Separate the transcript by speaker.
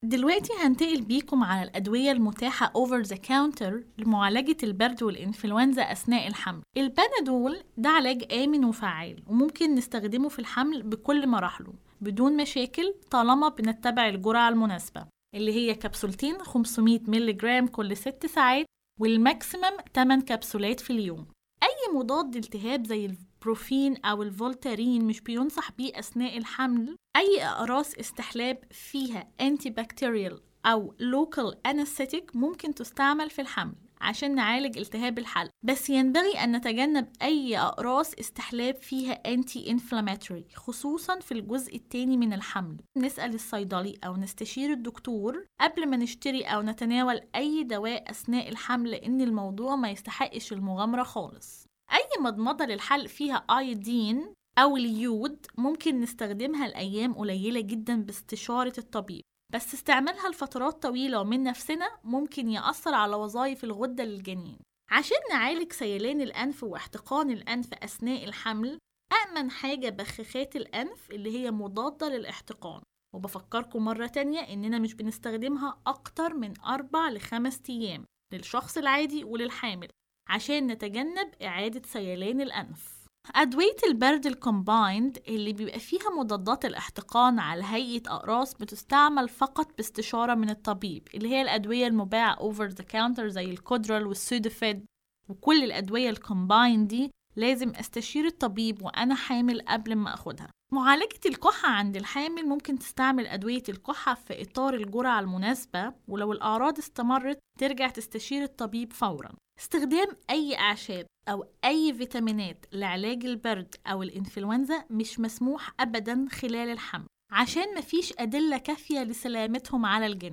Speaker 1: دلوقتي هنتقل بيكم على الأدوية المتاحة over the counter لمعالجة البرد والإنفلونزا أثناء الحمل البانادول ده علاج آمن وفعال وممكن نستخدمه في الحمل بكل مراحله بدون مشاكل طالما بنتبع الجرعة المناسبة اللي هي كبسولتين 500 مللي جرام كل 6 ساعات والماكسيمم 8 كبسولات في اليوم أي مضاد التهاب زي البروفين أو الفولتارين مش بينصح بيه أثناء الحمل أي أقراص استحلاب فيها أنتي بكتيريال أو لوكال أنستيك ممكن تستعمل في الحمل عشان نعالج التهاب الحلق بس ينبغي أن نتجنب أي أقراص استحلاب فيها أنتي إنفلاماتوري خصوصا في الجزء الثاني من الحمل نسأل الصيدلي أو نستشير الدكتور قبل ما نشتري أو نتناول أي دواء أثناء الحمل لأن الموضوع ما يستحقش المغامرة خالص أي مضمضة للحلق فيها أيودين أو اليود ممكن نستخدمها لأيام قليلة جدا باستشارة الطبيب بس استعمالها لفترات طويلة ومن نفسنا ممكن يأثر على وظائف الغدة للجنين عشان نعالج سيلان الأنف واحتقان الأنف أثناء الحمل أأمن حاجة بخاخات الأنف اللي هي مضادة للاحتقان وبفكركم مرة تانية إننا مش بنستخدمها أكتر من أربع لخمس أيام للشخص العادي وللحامل عشان نتجنب إعادة سيلان الأنف أدوية البرد الكومبايند اللي بيبقى فيها مضادات الاحتقان على هيئة أقراص بتستعمل فقط باستشارة من الطبيب اللي هي الأدوية المباعة over the counter زي الكودرال والسودوفيد وكل الأدوية الكومبايند دي لازم أستشير الطبيب وأنا حامل قبل ما أخدها معالجة الكحة عند الحامل ممكن تستعمل أدوية الكحة في إطار الجرعة المناسبة ولو الأعراض استمرت ترجع تستشير الطبيب فورا استخدام أي أعشاب أو أي فيتامينات لعلاج البرد أو الإنفلونزا مش مسموح أبدا خلال الحمل عشان مفيش أدلة كافية لسلامتهم على الجنين